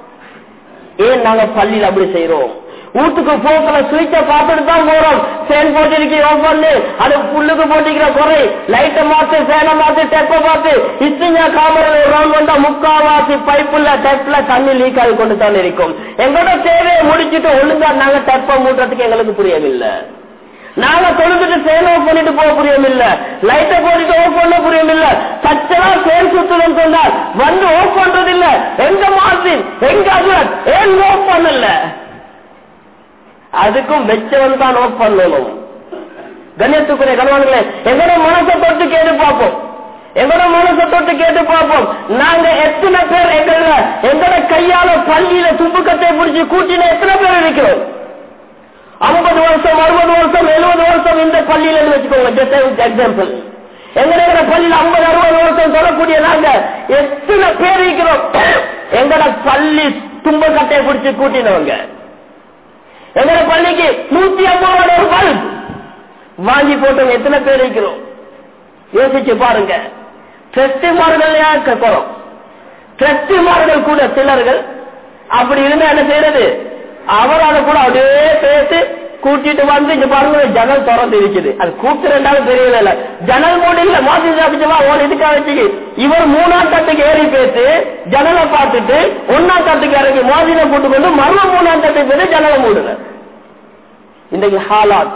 ஏன் நாங்க பள்ளியில அப்படி செய்யறோம் வீட்டுக்கு போக்குல சுவிட்ச பார்த்துட்டு தான் போறோம் ஃபேன் போட்டிருக்கி ஆஃப் பண்ணு அது புல்லுக்கு போட்டிருக்கிற குறை லைட்டை மாத்து ஃபேனை மாத்து டெப்ப பார்த்து இத்தனை காமரில் ஒரு ரவுண்ட் வந்தா முக்காவாசி பைப்புல டெப்ல தண்ணி லீக் ஆகி கொண்டு தான் இருக்கும் எங்களோட தேவையை முடிச்சுட்டு ஒழுங்கா நாங்க டெப்ப மூட்டுறதுக்கு எங்களுக்கு புரியவில்லை நாங்க தொழுதுட்டு ஃபேன் ஆஃப் பண்ணிட்டு போக புரியவில்ல லைட்டை போட்டுட்டு ஆஃப் பண்ண புரியவில்ல சச்சரா ஃபேன் சுத்தணும் சொன்னால் வந்து ஆஃப் பண்றது இல்ல எங்க மார்ஜின் எங்க அஜுவத் ஏன் ஆஃப் பண்ணல அதுக்கும் வெச்சவன் தான் ஆஃப் பண்ணணும் கண்ணியத்துக்குரிய கணவான்களே எங்களோட மனசை தொட்டு கேட்டு பார்ப்போம் எங்களோட மனசை தொட்டு கேட்டு பார்ப்போம் நாங்க எத்தனை பேர் எங்கள எங்களோட கையால பள்ளியில துப்புக்கத்தை பிடிச்சி கூட்டின எத்தனை பேர் இருக்கிறோம் ஐம்பது வருஷம் அறுபது வருஷம் எழுபது வருஷம் இந்த பள்ளியில வச்சுக்கோங்க ஜஸ்ட் எக்ஸாம்பிள் எங்க இருக்கிற பள்ளியில் ஐம்பது அறுபது வருஷம் சொல்லக்கூடிய நாங்க எத்தனை பேர் இருக்கிறோம் எங்கட பள்ளி தும்ப கட்டையை பிடிச்சு கூட்டினவங்க எங்கட பள்ளிக்கு நூத்தி ஐம்பது ரூபாய் ஒரு பல்ப் வாங்கி போட்டவங்க எத்தனை பேர் இருக்கிறோம் யோசிச்சு பாருங்க டிரஸ்டிமார்கள் கேட்கிறோம் டிரஸ்டிமார்கள் கூட சிலர்கள் அப்படி இருந்தா என்ன செய்யறது அவரால கூட அப்படியே பேசி கூட்டிட்டு வந்து இங்க பாருங்க ஜன்னல் திறந்து இருக்குது அது கூப்பிட்டு ரெண்டாலும் தெரியல இல்ல ஜன்னல் மூடி இல்ல மாசி சாப்பிச்சுமா ஓன் இதுக்காக வச்சு இவர் மூணாம் தட்டுக்கு ஏறி பேசி ஜன்னலை பார்த்துட்டு ஒன்னாம் தட்டுக்கு இறங்கி மோதினை போட்டு கொண்டு மறுவ மூணாம் தட்டுக்கு பேசி ஜன்னலை மூடுற இன்றைக்கு ஹாலாத்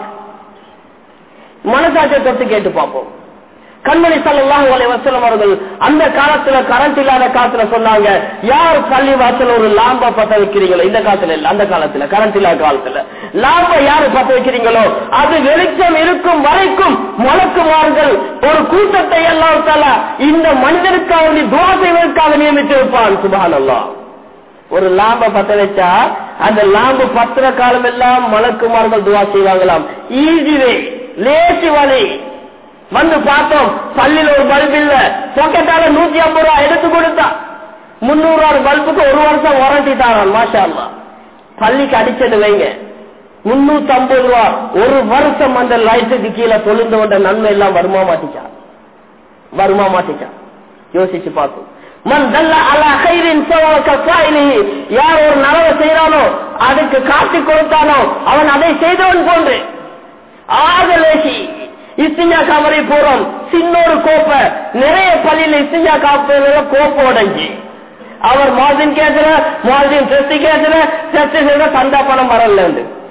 மனசாட்சியை தொட்டு கேட்டு பார்ப்போம் கண்மணி சல்லாஹ் வசலம் அவர்கள் அந்த காலத்துல கரண்ட் இல்லாத காலத்துல சொன்னாங்க யார் பள்ளி வாசல் ஒரு லாம்ப பத்த வைக்கிறீங்களோ இந்த காலத்துல இல்ல அந்த காலத்துல கரண்ட் இல்லாத காலத்துல லாம்ப யாரு பத்த வைக்கிறீங்களோ அது வெளிச்சம் இருக்கும் வரைக்கும் முழக்குமார்கள் ஒரு கூட்டத்தை எல்லாம் தல இந்த மனிதனுக்காக துவா செய்வதற்காக நியமித்து வைப்பான் சுபான் அல்லா ஒரு லாம்ப பத்த வச்சா அந்த லாம்பு பத்திர காலம் எல்லாம் மலக்குமார்கள் துவா செய்வாங்களாம் ஈஸிவே லேசி வழி வந்து பார்த்தோம் பள்ளியில ஒரு பல்பு இல்ல பாக்கெட்டால நூத்தி ஐம்பது ரூபாய் எடுத்து கொடுத்தா முன்னூறு ரூபாய் பல்புக்கு ஒரு வருஷம் வாரண்டி தாரான் மாஷா அல்லா பள்ளிக்கு அடிச்சது வைங்க முன்னூத்தி ஐம்பது ரூபா ஒரு வருஷம் அந்த லைட்டுக்கு கீழே தொழுந்தவண்ட நன்மை எல்லாம் வருமா மாட்டிச்சா வருமா மாட்டிச்சா யோசிச்சு பார்த்தோம் மன் தல்ல அலா கைரின் யார் ஒரு நலவை செய்யறானோ அதுக்கு காட்டி கொடுத்தானோ அவன் அதை செய்தவன் போன்று ஆகலேசி இஸ்திஞ்சா கவரை போறோம் சின்ன ஒரு கோப்பை நிறைய பள்ளியில இஸ்திஞ்சா காப்பதுல கோப்பை உடைஞ்சு அவர் மாதின் கேட்கிற மாதின் டெஸ்ட் கேட்கிற டெஸ்ட் செய்த சந்தா பணம் வரல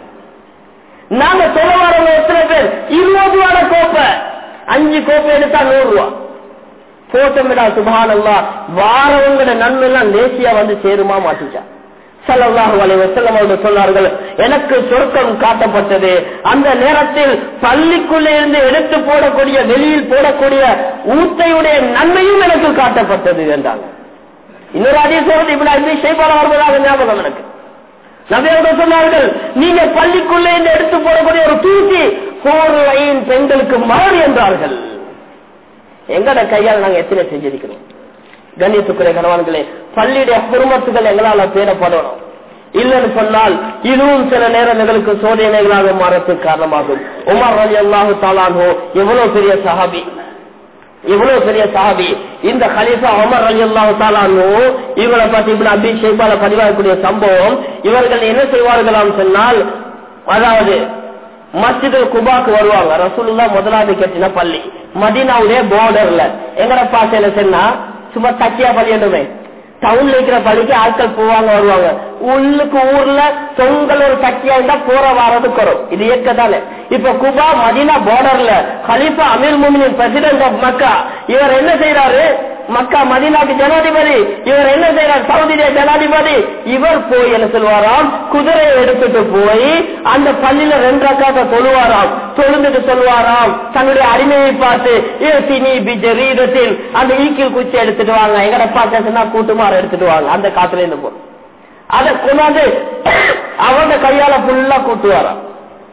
நாங்க சொல்ல வரவங்க எத்தனை பேர் இருபது ரூபாய் கோப்பை அஞ்சு கோப்பை எடுத்தா நூறு ரூபா போட்டமிடா சுபானல்லா வாரவங்களோட நன்மை எல்லாம் தேசியா வந்து சேருமா மாட்டிச்சா சல்லாஹு அலைவசல்லம் அவர்கள் சொன்னார்கள் எனக்கு சொர்க்கம் காட்டப்பட்டது அந்த நேரத்தில் பள்ளிக்குள்ளே இருந்து எடுத்து போடக்கூடிய வெளியில் போடக்கூடிய ஊத்தையுடைய நன்மையும் எனக்கு காட்டப்பட்டது என்றாங்க இன்னொரு அதிசயம் இப்படி அன்பை செய்வார வருவதாக ஞாபகம் எனக்கு நபியவர்கள் சொன்னார்கள் நீங்க பள்ளிக்குள்ளே இருந்து எடுத்து போடக்கூடிய ஒரு தூக்கி போர் லைன் பெண்களுக்கு மாறு என்றார்கள் எங்கட கையால் நாங்க எத்தனை செஞ்சிருக்கிறோம் கண்ணியத்துக்குரிய கணவான்களே பள்ளியுடைய குடும்பத்துகள் எங்களால பேரப்படணும் இல்லைன்னு சொன்னால் இதுவும் சில நேரங்களுக்கு சோதனைகளாக மாறத்துக்கு காரணமாகும் உமர் அலி அல்லாஹு தாலானோ எவ்வளவு பெரிய சஹாபி எவ்வளவு பெரிய சாபி இந்த கலீஃபா உமர் அலி அல்லாஹு தாலானோ இவங்களை பத்தி இப்படி அபி ஷேபால பதிவாகக்கூடிய சம்பவம் இவர்கள் என்ன செய்வார்களாம் சொன்னால் அதாவது மஸ்ஜிது குபாக்கு வருவாங்க ரசூலுல்லா முதலாவது கட்டின பள்ளி மதினாவுடைய பார்டர்ல எங்கட பாசையில சொன்னா சும்மா தக்கியா பள்ளி என்றுமே டவுன்ல இருக்கிற பள்ளிக்கு ஆட்கள் போவாங்க வருவாங்க உள்ளுக்கு ஊர்ல தொங்கல் ஒரு சக்தியா இருந்தா போற வாரதுக்கு வரும் இது இயக்கத்தானே இப்ப குபா மதினா பார்டர்ல கலிஃபா அமீர் முமினின் பிரசிடென்ட் ஆஃப் மக்கா இவர் என்ன செய்யறாரு மக்கா மதினாக்கு ஜனாதிபதி இவர் என்ன செய்யறார் சவுதியில ஜனாதிபதி இவர் போய் என்ன சொல்வாராம் குதிரையை எடுத்துட்டு போய் அந்த பள்ளியில ரெண்டு ரக்காக தொழுவாராம் தொழுந்துட்டு சொல்வாராம் தன்னுடைய அடிமையை பார்த்து ஏசினி பிஜரீதத்தில் அந்த ஈக்கில் குச்சி எடுத்துட்டு வாங்க எங்கட பாக்கா கூட்டுமாறு எடுத்துட்டு வாங்க அந்த காத்துல இருந்து போ அதை கொண்டாந்து அவரோட கையால ஃபுல்லா கூட்டுவாராம்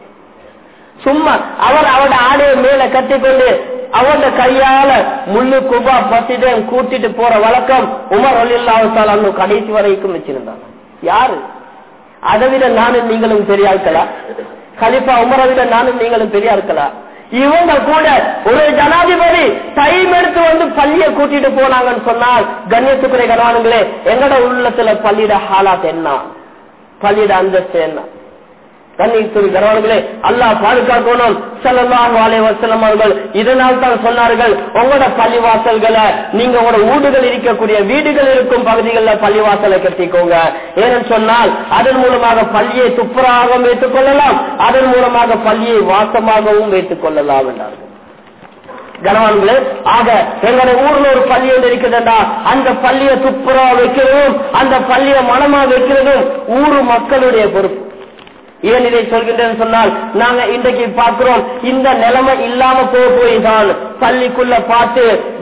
சும்மா அவர் அவரோட ஆடையை மேல கட்டிக்கொண்டு அவரோட கையால முள்ளு குபா பத்திடம் கூட்டிட்டு போற வழக்கம் உமர் அல்லாஹால கடைசி வரைக்கும் வச்சிருந்தாங்க யாரு அதை விட நானும் நீங்களும் பெரிய ஆட்களா கலிப்பா உமரை விட நானும் நீங்களும் பெரிய ஆட்களா இவங்க கூட ஒரு ஜனாதிபதி டைம் எடுத்து வந்து பள்ளிய கூட்டிட்டு போனாங்கன்னு சொன்னால் கண்ணியத்துக்குறை கணவானுங்களே எங்கட உள்ளத்துல பள்ளியிட ஹாலாத் என்ன பள்ளியிட அந்தஸ்து என்ன கண்ணியத்துறை கணவான்களே அல்லாஹ் பாதுகாக்கணும் செல்லலாம் வாழை வசலம் அவர்கள் இதனால் தான் சொன்னார்கள் உங்களோட பள்ளிவாசல்களை நீங்க உங்களோட ஊடுகள் இருக்கக்கூடிய வீடுகள் இருக்கும் பகுதிகளில் பள்ளிவாசலை கட்டிக்கோங்க ஏன்னு சொன்னால் அதன் மூலமாக பள்ளியை துப்புராகவும் வைத்துக் கொள்ளலாம் அதன் மூலமாக பள்ளியை வாசமாகவும் வைத்துக் கொள்ளலாம் என்றார்கள் கனவான்களே ஆக எங்களுடைய ஊர்ல ஒரு பள்ளி ஒன்று இருக்குதுண்டா அந்த பள்ளியை துப்புரா வைக்கிறதும் அந்த பள்ளியை மனமா வைக்கிறதும் ஊரு மக்களுடைய பொறுப்பு ஏன் இதை சொல்கின்றேன்னு சொன்னால் நாங்க இன்றைக்கு பார்க்கிறோம் இந்த நிலைமை இல்லாம போக போய் தான் பள்ளிக்குள்ள பாட்டு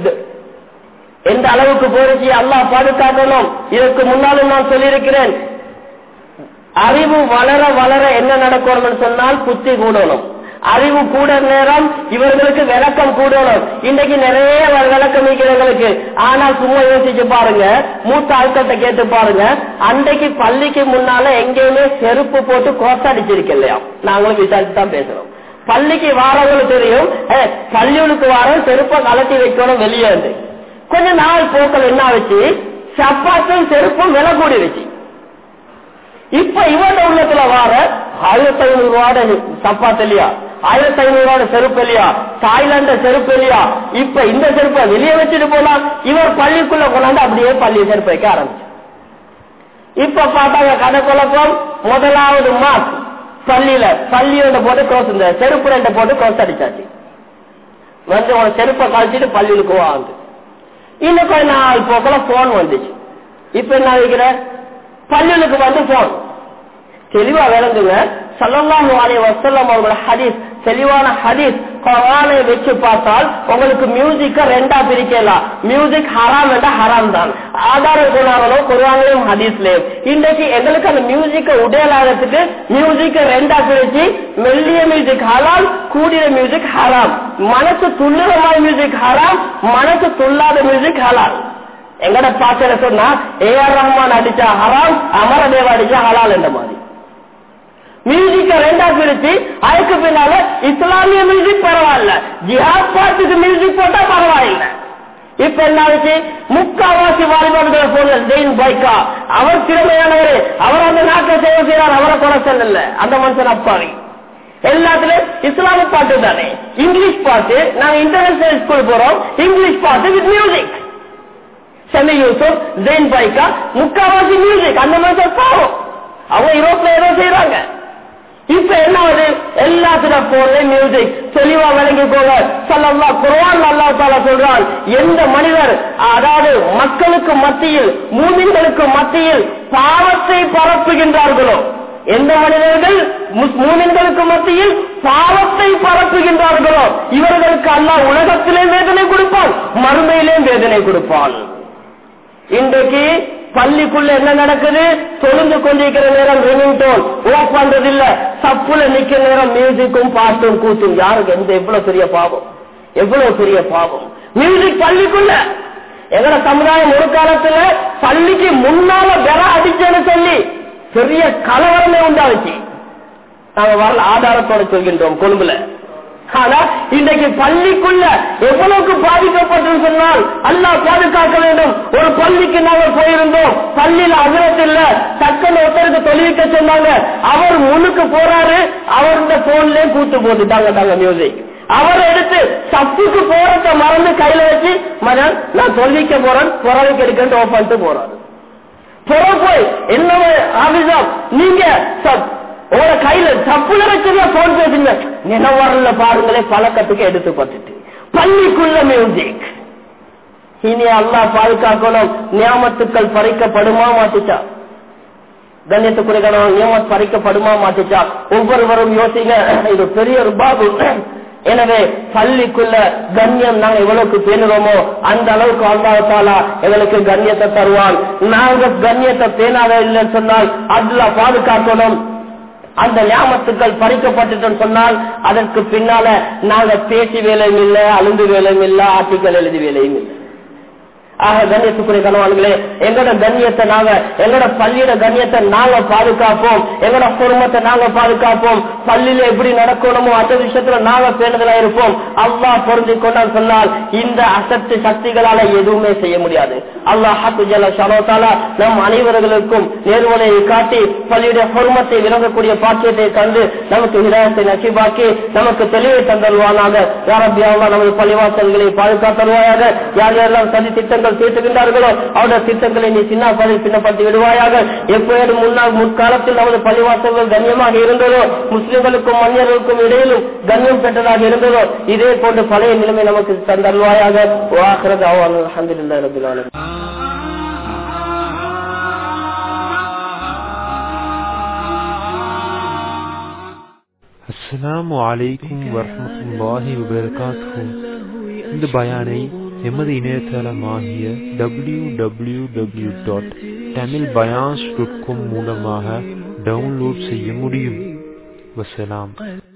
எந்த அளவுக்கு போயிடுச்சு அல்லா பாதுகாக்கணும் இதற்கு முன்னாலும் நான் சொல்லியிருக்கிறேன் அறிவு வளர வளர என்ன நடக்கணும்னு சொன்னால் புத்தி கூடணும் அறிவு கூட நேரம் இவர்களுக்கு விளக்கம் கூடணும் இன்னைக்கு நிறைய வ- விளக்கம் இருக்கிறவங்களுக்கு ஆனா சும்மா யோசிச்சு பாருங்க மூத்த ஆட்கள்கிட்ட கேட்டு பாருங்க அன்றைக்கு பள்ளிக்கு முன்னால எங்கேயுமே செருப்பு போட்டு கோத்தடிச்சிருக்கு இல்லையா நாங்களும் விசாரிச்சு தான் பேசுறோம் பள்ளிக்கு வாரவங்களுக்கு தெரியும் ஏ, பள்ளிகளுக்கு வாரம் செருப்பை கலட்டி வைக்கணும் வெளியே இருந்து கொஞ்ச நாள் போக்கள் என்ன வச்சு சப்பாத்தும் செருப்பும் விலை கூடி வச்சு இப்ப இவன் உள்ளத்துல வார ஆயிரத்தி ஐநூறு ரூபாட சப்பாத்து இல்லையா ஆயிரத்தி ஐநூறு ரூபாட செருப்பு இல்லையா தாய்லாந்த செருப்பு இல்லையா இப்ப இந்த செருப்பை வெளியே வச்சுட்டு போலாம் இவர் பள்ளிக்குள்ள கொண்டாந்து அப்படியே பள்ளி செருப்பு வைக்க ஆரம்பிச்சு இப்ப பார்த்தாங்க கதை குழப்பம் முதலாவது மார்க் பள்ளியில பள்ளியோட போட்டு க்ரோஸ் இந்த செருப்பு ரெண்ட போட்டு க்ரோஸ் அடிச்சாச்சு வந்து உன் செருப்பை கழிச்சிட்டு பள்ளியிலுக்கு வாங்க இன்னும் கொஞ்ச நாள் போக்கல போன் வந்துச்சு இப்ப என்ன வைக்கிற பள்ளிகளுக்கு வந்து போன் தெளிவா விளங்குங்க சல்லல்லாஹு அலைஹி வஸல்லம் அவங்களோட ஹதீஸ் தெளிவான ஹதீஸ் குர்ஆனை வச்சு பார்த்தால் உங்களுக்கு மியூசிக்க ரெண்டா பிரிக்கலாம் மியூசிக் ஹராம் என்ற ஹராம் தான் ஆதாரம் சொன்னாங்களோ குர்ஆன்லயும் ஹதீஸ்லயும் இன்றைக்கு எங்களுக்கு அந்த மியூசிக்க உடையலாகிறதுக்கு மியூசிக்க ரெண்டா பிரிச்சு மெல்லிய மியூசிக் ஹலால் கூடிய மியூசிக் ஹராம் மனசு துள்ளுறமான மியூசிக் ஹராம் மனசு துள்ளாத மியூசிக் ஹலால் எங்கட பாக்கல சொன்னா ஏ ஆர் ரஹ்மான் அடிச்சா ஹராம் அமரதேவ அடிச்சா ஹலால் என்ற மாதிரி மியூசிக்க ரெண்டா பிரிச்சு அதுக்கு பின்னால இஸ்லாமிய மியூசிக் பரவாயில்ல ஜிஹாத் பாட்டுக்கு மியூசிக் போட்டா பரவாயில்ல இப்ப என்ன ஆச்சு முக்காவாசி வாலிபர்கள் போன ஜெயின் பைக்கா அவர் திறமையானவர் அவர் அந்த நாட்டை சேவை செய்யறார் அவரை கொலை சொல்லல அந்த மனுஷன் அப்பாவி எல்லாத்துலயும் இஸ்லாமிக் பாட்டு தானே இங்கிலீஷ் பாட்டு நாங்க இன்டர்நேஷனல் ஸ்கூல் போறோம் இங்கிலீஷ் பாட்டு வித் மியூசிக் சென்னை யூசுப் ஜெயின் பைக்கா முக்காவாசி மியூசிக் அந்த மனுஷன் பாவம் அவங்க யூரோப்ல ஏதோ செய்யறாங்க இப்ப என்ன ஆகுது எல்லாத்துல போல மியூசிக் தெளிவா விளங்கிக்கோங்க சொல்லல்லா குர்ஆன் அல்லா தாலா சொல்றான் எந்த மனிதர் அதாவது மக்களுக்கு மத்தியில் மூமின்களுக்கு மத்தியில் பாவத்தை பரப்புகின்றார்களோ எந்த மனிதர்கள் முஸ்- மூமின்களுக்கு மத்தியில் பாவத்தை பரப்புகின்றார்களோ இவர்களுக்கு அல்லாஹ் உலகத்திலே வேதனை கொடுப்பான் மறுமையிலே வேதனை கொடுப்பான் இன்றைக்கு பள்ளிக்குள்ள என்ன நடக்குது தொழுந்து கொண்டிருக்கிற நேரம் ரிமிங்டோன் ஓஃப் பண்றது இல்ல சப்புல நிக்கிற நேரம் மியூசிக்கும் பாட்டும் கூத்தும் யாருக்கு எந்த எவ்வளவு பெரிய பாவம் எவ்வளவு பெரிய பாவம் மியூசிக் பள்ளிக்குள்ள எங்கட சமுதாயம் ஒரு காலத்துல பள்ளிக்கு முன்னால பெற அடிச்சேன்னு சொல்லி பெரிய கலவரமே உண்டாச்சு நாங்க வரல ஆதாரத்தோட சொல்கின்றோம் கொழும்புல ஆனா இன்றைக்கு பள்ளிக்குள்ள எவ்வளவுக்கு பாதிக்கப்பட்டு சொன்னால் அல்லாஹ் பாதுகாக்க வேண்டும் ஒரு பள்ளிக்கு நாங்க போயிருந்தோம் பள்ளியில அகிரத்து இல்ல டக்குன்னு ஒருத்தருக்கு தொழிலுக்க சொன்னாங்க அவர் முன்னுக்கு போறாரு அவர் இந்த போன்லயே கூட்டு போட்டுட்டாங்க தாங்க மியூசிக் அவர் எடுத்து சப்புக்கு போறத மறந்து கையில வச்சு மகன் நான் தொழிலிக்க போறேன் புறவைக்கு எடுக்கன்னு ஓப் பண்ணிட்டு போறாரு புற போய் என்ன ஆபிசா நீங்க சப்- உங்களோட கையில தப்புல வச்சுங்க போன் பேசுங்க நினைவரல பாருங்களே பழக்கத்துக்கு எடுத்து பட்டுட்டு பள்ளிக்குள்ள மியூசிக் இனி அல்லாஹ் பாதுகாக்கணும் நியாமத்துக்கள் பறிக்கப்படுமா மாட்டுச்சா கண்ணியத்துக்குரிய நியமத் பறிக்கப்படுமா மாட்டுச்சா ஒவ்வொருவரும் யோசிங்க இது பெரிய ஒரு பாபு எனவே பள்ளிக்குள்ள கண்ணியம் நாங்க எவ்வளவுக்கு பேணுறோமோ அந்த அளவுக்கு அல்லாஹாலா எங்களுக்கு கண்ணியத்தை தருவான் நாங்க கண்ணியத்தை பேணாத இல்லைன்னு சொன்னால் அதுல பாதுகாக்கணும் அந்த ஞாபகத்துக்கள் பறிக்கப்பட்டுட்டோம் சொன்னால் அதற்கு பின்னால நாங்க பேசி வேலையும் இல்லை அழுந்து வேலையும் இல்லை ஆர்டிக்கல் எழுதி வேலையும் இல்லை ஆக கண்ணியத்துக்குரிய கணவான்களே எங்களோட கண்ணியத்தை நாங்க எங்களோட பள்ளியோட கண்ணியத்தை நாங்க பாதுகாப்போம் எங்களோட குடும்பத்தை நாங்க பாதுகாப்போம் பள்ளியில எப்படி நடக்கணுமோ அந்த விஷயத்துல நாங்க பேணுதலா இருப்போம் அல்லாஹ் பொருந்தி கொண்டால் சொன்னால் இந்த அசத்து சக்திகளால எதுவுமே செய்ய முடியாது அல்லாஹ் ஹக்கு ஜல ஷலோத்தாலா நம் அனைவர்களுக்கும் நேர்வலையை காட்டி பள்ளியுடைய பொறுமத்தை விளங்கக்கூடிய பாக்கியத்தை கண்டு நமக்கு விடயத்தை நசிபாக்கி நமக்கு தெளிவை தந்தருவானாக யாரபியாவா நமது பள்ளிவாசல்களை பாதுகாத்தருவாயாக யார் யாரெல்லாம் சதி திட்டங்கள் தீர்த்துகின்றார்களோ அவருடைய திட்டங்களை நீ சின்ன பதில் பின்னப்படுத்தி விடுவாயாக எப்போது முன்னாள் முற்காலத்தில் நமது பள்ளிவாசல்கள் கண்ணியமாக இருந்ததோ முஸ்லிம்களுக்கும் மன்னியர்களுக்கும் இடையிலும் கண்ணியம் பெற்றதாக இருந்ததோ இதே போன்று பழைய நிலைமை நமக்கு தந்தருவாயாக வாக்குறது அவ்வளவு அஹமதுல்லா ரபில் ஆலமீன் அஸ்ஸலாமு அலைக்கும் வரஹ்மத்துல்லாஹி வபரகாத்துஹு இந்த பயானை எமது இணையதளமாகிய W W W dot Tamil bayans dot com மூலமாக டவுன்லோட் செய்ய முடியும் வசலாம்